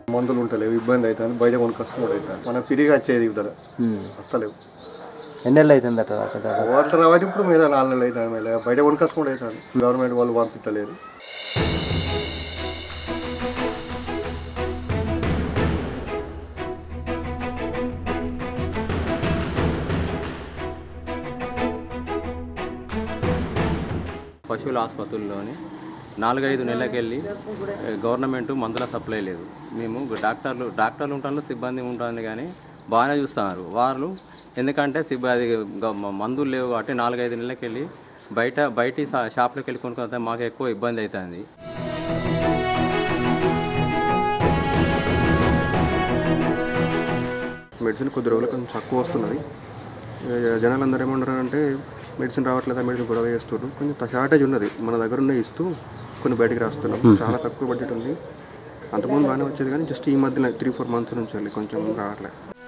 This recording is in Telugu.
మందులు ఉంటలేవు ఇబ్బంది అవుతుంది బయట కొనుక్కొచ్చుకోవడం అవుతుంది మనకు తిరిగి వచ్చేది ఇద్దర వస్తలేవు ఎన్నెళ్ళు అవుతుంది అట్లా అక్కడ వాటర్ రావాలి ఇప్పుడు మీద నాలుగు నెలలు అవుతుంది మీద బయట కొనుక్కొచ్చుకోవడం అవుతుంది గవర్నమెంట్ వాళ్ళు పంపించలేరు పశువుల ఆసుపత్రుల్లోని నాలుగైదు నెలలకెళ్ళి ఏ, గవర్నమెంట్ మందుల సప్లై లేదు మేము డాక్టర్లు డాక్టర్లు ఉంటాను సిబ్బంది ఉంటుంది కానీ బాగానే చూస్తున్నారు వాళ్ళు ఎందుకంటే సిబ్బంది గ- మ- మందులు లేవు కాబట్టి నాలుగైదు నెలలకెళ్ళి బయట బయటి షా- షాప్లోకి వెళ్ళి కొనుక్కుంటే మాకు ఎక్కువ ఇబ్బంది అవుతుంది మెడిసిన్ కొద్ది రోజులు కొంచెం తక్కువ వస్తున్నది ఇక జనాలు అందరూ ఏమంటారు అంటే మెడిసిన్ రావట్లేదా మెడిసిన్ గొడవ చేస్తున్నారు కొంచెం షార్టేజ్ ఉన్నది మన దగ్గర ఉన్న ఇస్తూ కొన్ని బయటికి రాస్తున్నాం చాలా తక్కువ బడ్జెట్ ఉంది అంతకుముందు బాగానే వచ్చేది కానీ జస్ట్ ఈ మధ్యన త్రీ ఫోర్ మంత్స్ నుంచి వెళ్ళి కొంచెం రావట్లేదు